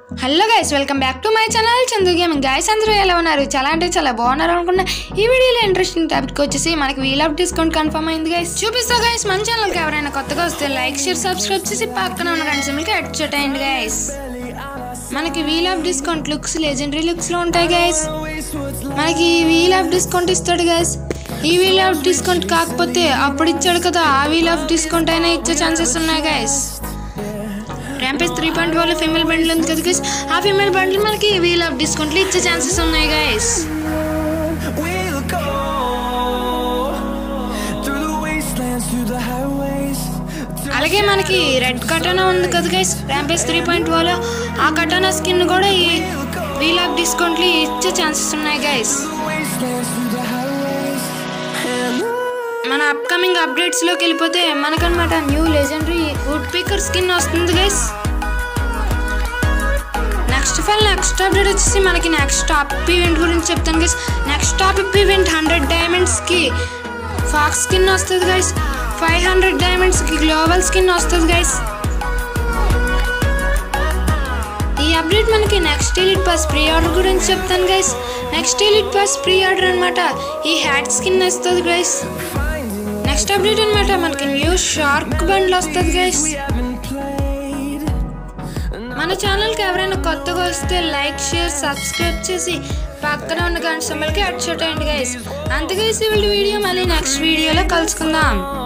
Hello guys welcome back to my channel Chandu gaming guys అందరూ ఎలా ఉన్నారు చాలా అంటే చాలా బాగున్నారు అనుకున్నా ఈ వీడియోలో ఇంట్రెస్టింగ్ టాపిక్ వచ్చేసి మనకి వీల్ ఆఫ్ డిస్కౌంట్ కన్ఫర్మ్ అయింది గైస్ చూపిస్తా గైస్ మన ఛానల్కి ఎవరైనా కొత్తగా వస్తే లైక్ షేర్ సబ్స్క్రైబ్ చేసి పక్కన ఉన్న గంట సిమ్కి అడ్జెట్ అయ్యండి గైస్ మనకి wheel of discount looks legendary లుక్స్లో ఉంటాయి గైస్ మనకి ఈ వీల్ ఆఫ్ డిస్కౌంట్ ఇస్తాడు గైస్ ఈ వీల్ ఆఫ్ డిస్కౌంట్ కాకపోతే అప్పుడు ఇచ్చాడు కదా ఆ వీల్ ఆఫ్ డిస్కౌంట్ అయినా ఇచ్చే ఛాన్సెస్ ఉన్నాయి గైస్ ర్యాంపేజ్ త్రీ పాయింట్ వల్ల ఫీమేల్ బండిల్ ఉంది కదా గైస్ ఆ ఫీమేల్ బండిల్ మనకి వీల్ ఆఫ్ డిస్కౌంట్లు ఇచ్చే ఛాన్సెస్ ఉన్నాయి guys We'll go through the wastelands, through the highways. అలాగే మనకి రెడ్ కటానా ఉంది కదా గైస్ ర్యాంపేజ్ త్రీ పాయింట్ లో ఆ కటానా స్కిన్ కూడా ఈ వీల్ ఆఫ్ డిస్కౌంట్లు ఇచ్చే ఛాన్సెస్ ఉన్నాయి guys Wastelands, through the highways. And మన అప్కమింగ్ అప్డేట్స్ లోకి వెళ్ళిపోతే మనకనమాట new legendary woodpecker skin వస్తుంది guys next file next update వచ్చేసి మనకి నెక్స్ట్ టాప్ ఈవెంట్ గురించి చెప్తాను guys next top event hundred diamonds కి ఫాక్స్ స్కిన్ వస్తుంది గైస్ ఫైవ్ హండ్రెడ్ డైమండ్స్ కి గ్లోబల్ స్కిన్ వస్తుంది గైస్ ఈ అప్డేట్ మనకి next elite pass pre order గురించి చెప్తాను guys next elite pass pre order అనమాట ఈ హ్యాట్ స్కిన్ వస్తుంది గైస్ నెక్స్ట్ అప్డేట్ అనమాట మనకి న్యూ షార్క్ బండ్లు వస్తుంది గైస్ haven't played. మన ఛానల్కి ఎవరైనా కొత్తగా వస్తే లైక్ షేర్ సబ్స్క్రైబ్ చేసి పక్కన ఉన్న గంట సింబల్కి అడ్షట్ అయ్యండి గైస్ అంతే గైస్ ఈ వీడియో మళ్ళీ నెక్స్ట్ వీడియోలో కలుసుకుందాం